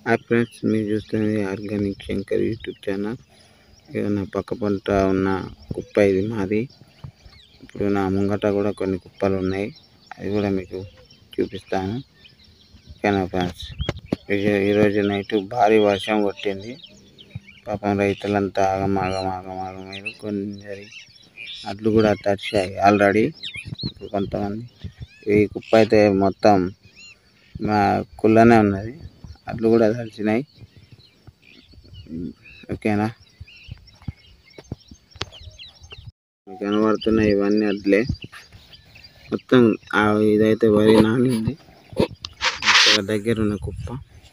hi friends మీరు చూస్తున్నది organic Shankar YouTube channel ఇక నా పక్క పంట ఉన్న కుప్ప ఇది మాది ఇప్పుడు నా ముంగట కూడా కొన్ని కుప్పలు ఉన్నాయి అవి కూడా మీకు చూపిస్తాను ఓకేనా ఫ్రెండ్స్ ఈ- ఈరోజు నైట్ భారీ వర్షం కొట్టింది పాపం రైతులంతా ఆగం ఆగం ఆగం ఆగమయ్యారు కొందరి అడ్లు కూడా తడిచాయి ఆల్రెడీ ఇప్పుడు కొంతమంది ఈ కుప్ప అయితే మొత్తం మా కుళ్ళనే ఉన్నది అడ్లు కూడా తడిచినాయి ఓకేనా మీకు కనబడుతున్నాయి ఇవన్నీ అడ్లే మొత్తం ఆ ఇదైతే వరి నానింది ఇక్కడ దగ్గర ఉన్న కుప్ప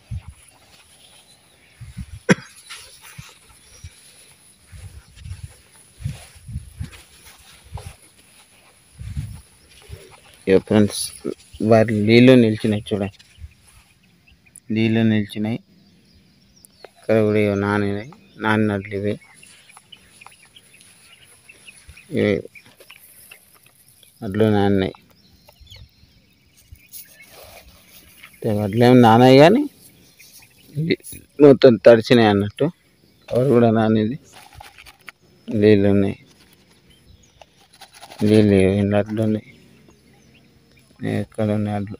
ఇక ఫ్రెండ్స్ వారి నీళ్ళు నిలిచినాయి చూడండి నీళ్ళు నిలిచినాయి ఇక్కడ కూడా ఇవి నానినాయి నానినట్లు ఇవి ఇవి అడ్లు నానినాయి వడ్లేం నానాయి కానీ ఇది మొత్తం తడిచినాయి అన్నట్టు ఎవరు కూడా నానిది నీళ్ళు ఉన్నాయి నీళ్ళు ఎన్ని అడ్లు ఉన్నాయి ఎక్కడ ఉన్నాయి అడ్లు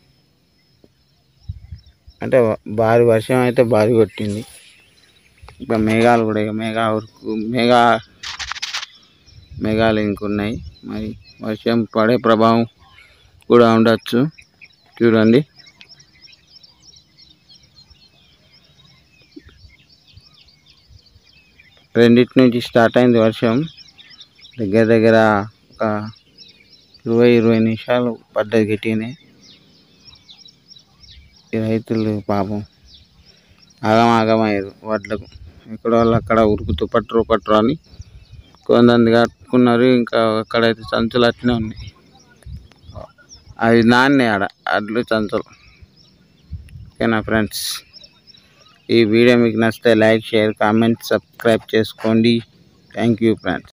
అంటే వ- భారీ వర్షం అయితే భారీ కొట్టింది ఇంకా మేఘాలు కూడా ఇక మేఘా ఉరుకు మేఘా మేఘాలు ఇంకున్నాయి మరి వర్షం పడే ప్రభావం కూడా ఉండొచ్చు చూడండి రెండింటి నుంచి స్టార్ట్ అయింది వర్షం దగ్గర దగ్గర ఒక ఇరవై ఇరవై నిమిషాలు పడ్డది గట్టినే ఈ రైతులు పాపం ఆగం ఆగమయ్యారు వడ్లకు ఇక్కడ వాళ్ళు అక్కడ ఉరుకుతూ పట్టరు పట్టరు అని కొంతమంది కట్టుకున్నారు ఇంకా అక్కడైతే సంచులు అట్నే ఉన్నాయి అవి నాన్నే ఆడ అడ్లు సంచులు ఓకేనా ఫ్రెండ్స్ ఈ వీడియో మీకు నచ్చితే లైక్ షేర్ కామెంట్ సబ్స్క్రైబ్ చేసుకోండి థ్యాంక్ యూ ఫ్రెండ్స్